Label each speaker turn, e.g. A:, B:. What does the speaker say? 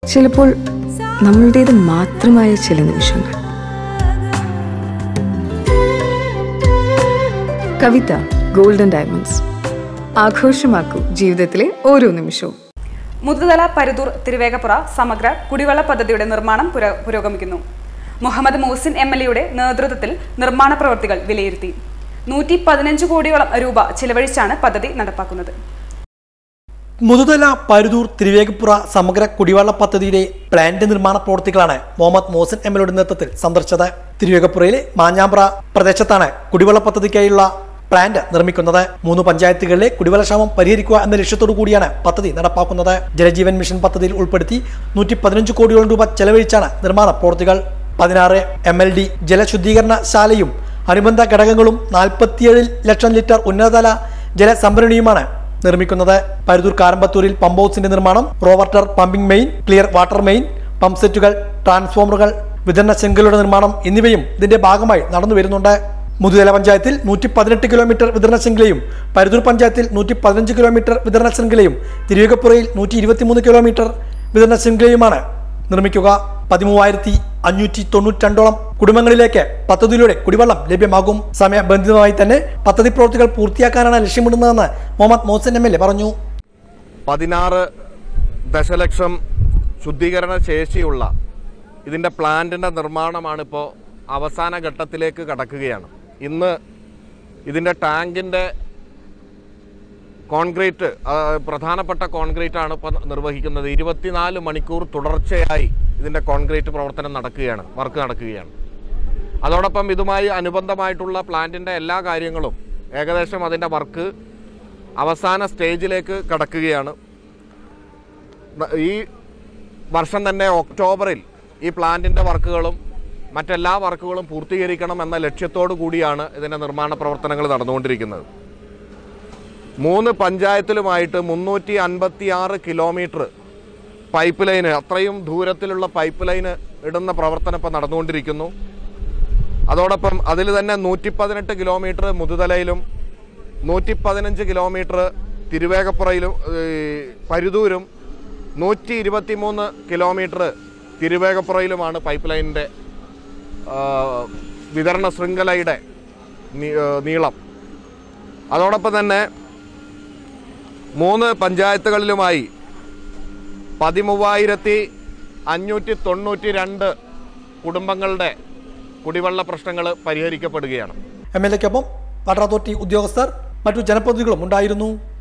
A: ചിലപ്പോൾ നമ്മളുടേത് മാത്രമായ ചില നിമിഷങ്ങൾ കവിത ഗോൾഡൻ ഡയമണ്ട്സ് ആഘോഷമാക്കൂ ജീവിതത്തിലെ ഓരോ നിമിഷവും
B: മുതുതല പരുതൂർ തിരുവേഗപ്പുറ സമഗ്ര കുടിവെള്ള പദ്ധതിയുടെ നിർമ്മാണം പുര- പുരോഗമിക്കുന്നു മുഹമ്മദ് മോസിൻ എം എൽ എയുടെ നേതൃത്വത്തിൽ നിർമ്മാണ പ്രവൃത്തികൾ വിലയിരുത്തി നൂറ്റി പതിനഞ്ച് കോടിയോളം രൂപ ചിലവഴിച്ചാണ് പദ്ധതി നടപ്പാക്കുന്നത്
C: മുതുതല പരുതൂർ തിരുവേഗപ്പുറ സമഗ്ര കുടിവെള്ള പദ്ധതിയുടെ പ്ലാന്റ് നിർമ്മാണ പ്രവൃത്തികളാണ് മുഹമ്മദ് മോസൻ എം എൽഎയുടെ നേതൃത്വത്തിൽ സന്ദർശിച്ചത് തിരുവേഗപ്പുറയിലെ മാഞ്ഞാമ്പ്ര പ്രദേശത്താണ് കുടിവെള്ള പദ്ധതിക്കായുള്ള പ്ലാന്റ് നിർമ്മിക്കുന്നത് മൂന്ന് പഞ്ചായത്തുകളിലെ കുടിവെള്ളക്ഷാമം പരിഹരിക്കുക എന്ന ലക്ഷ്യത്തോടു കൂടിയാണ് പദ്ധതി നടപ്പാക്കുന്നത് ജലജീവൻ മിഷൻ പദ്ധതിയിൽ ഉൾപ്പെടുത്തി നൂറ്റി പതിനഞ്ച് കോടിയോളം രൂപ ചെലവഴിച്ചാണ് നിർമ്മാണ പ്രവൃത്തികൾ പതിനാറ് എം എൽ ഡി ജലശുദ്ധീകരണശാലയും അനുബന്ധ ഘടകങ്ങളും നാൽപ്പത്തിയേഴ് ലക്ഷം ലിറ്റർ ഉന്നതതല ജലസംഭരണിയുമാണ് നിർമ്മിക്കുന്നത് പരുതൂർ കാരമ്പത്തൂരിൽ പമ്പ് ഹൗസിന്റെ നിർമ്മാണം raw water pumping main clear water main pump സെറ്റുകൾ ട്രാൻസ്ഫോമറുകൾ വിതരണ ശൃംഖലയുടെ നിർമ്മാണം എന്നിവയും ഇതിന്റെ ഭാഗമായി നടന്നു വരുന്നുണ്ട് മുതുതല പഞ്ചായത്തിൽ നൂറ്റി പതിനെട്ട് കിലോമീറ്റർ വിതരണ ശൃംഖലയും പരുതൂർ പഞ്ചായത്തിൽ നൂറ്റി പതിനഞ്ച് കിലോമീറ്റർ വിതരണ ശൃംഖലയും തിരുവേഗപ്പുറയിൽ നൂറ്റി ഇരുപത്തിമൂന്ന് കിലോമീറ്റർ വിതരണ ശൃംഖലയുമാണ് നിർമ്മിക്കുക പതിമൂവായിരത്തി അഞ്ഞൂറ്റി തൊണ്ണൂറ്റിരണ്ടോളം കുടുംബങ്ങളിലേക്ക് പദ്ധതിയിലൂടെ കുടിവെള്ളം ലഭ്യമാകും സമയബന്ധിതമായി തന്നെ പദ്ധതി പ്രവൃത്തികൾ പൂർത്തിയാക്കാനാണ് ലക്ഷ്യമിടുന്നതെന്ന് Muhammad Mohan M L A പറഞ്ഞു
D: പതിനാറ് ദശലക്ഷം ശുദ്ധീകരണ ശേഷിയുള്ള ഇതിൻ്റെ പ്ലാന്റിൻ്റെ നിർമ്മാണമാണിപ്പോൾ അവസാന ഘട്ടത്തിലേക്ക് കടക്കുകയാണ് ഇന്ന് ഇതിൻ്റെ ടാങ്കിൻ്റെ കോൺക്രീറ്റ് ആ, പ്രധാനപ്പെട്ട കോൺക്രീറ്റ് ആണ് ഇപ്പോൾ നിർവഹിക്കുന്നത് ഇരുപത്തിനാല് മണിക്കൂർ തുടർച്ചയായി ഇതിൻ്റെ കോൺക്രീറ്റ് പ്രവർത്തനം നടക്കുകയാണ് വർക്ക് നടക്കുകയാണ് അതോടൊപ്പം ഇതുമായി അനുബന്ധമായിട്ടുള്ള പ്ലാന്റിൻ്റെ എല്ലാ കാര്യങ്ങളും ഏകദേശം അതിൻ്റെ വർക്ക് അവസാന സ്റ്റേജിലേക്ക് കടക്കുകയാണ് ന- ഈ വർഷം തന്നെ ഒക്ടോബറിൽ ഈ പ്ലാന്റിൻ്റെ വർക്കുകളും മറ്റെല്ലാ വർക്കുകളും പൂർത്തീകരിക്കണം എന്ന ലക്ഷ്യത്തോടു കൂടിയാണ് ഇതിൻ്റെ നിർമ്മാണ പ്രവർത്തനങ്ങൾ നടന്നുകൊണ്ടിരിക്കുന്നത് മൂന്ന് പഞ്ചായത്തിലുമായിട്ട് മുന്നൂറ്റി അൻപത്തി ആറ് കിലോമീറ്റർ പൈപ്പ് ലൈന് അത്രയും ദൂരത്തിലുള്ള പൈപ്പ് ലൈന് ഇടുന്ന പ്രവർത്തനം ഇപ്പോൾ നടന്നുകൊണ്ടിരിക്കുന്നു അതോടൊപ്പം അതിൽ തന്നെ നൂറ്റി പതിനെട്ട് കിലോമീറ്റർ മുതുതലയിലും നൂറ്റി പതിനഞ്ച് കിലോമീറ്റർ തിരുവേഗപ്പുറയിലും ഏ, പരുതൂരും നൂറ്റി ഇരുപത്തി മൂന്ന് കിലോമീറ്റർ തിരുവേഗപ്പുറയിലുമാണ് പൈപ്പ് ലൈനിൻ്റെ വിതരണ ശൃംഖലയുടെ നീ- ഏ, നീളം അതോടൊപ്പം തന്നെ മൂന്ന് പഞ്ചായത്തുകളിലുമായി പതിമൂവായിരത്തി അഞ്ഞൂറ്റി തൊണ്ണൂറ്റി രണ്ട് കുടുംബങ്ങളുടെ കുടിവെള്ള പ്രശ്നങ്ങൾ പരിഹരിക്കപ്പെടുകയാണ്
C: എം എൽ എക്കൊപ്പം വാട്ടർ അതോറിറ്റി ഉദ്യോഗസ്ഥർ മറ്റു ജനപ്രതിനിധികളും ഉണ്ടായിരുന്നു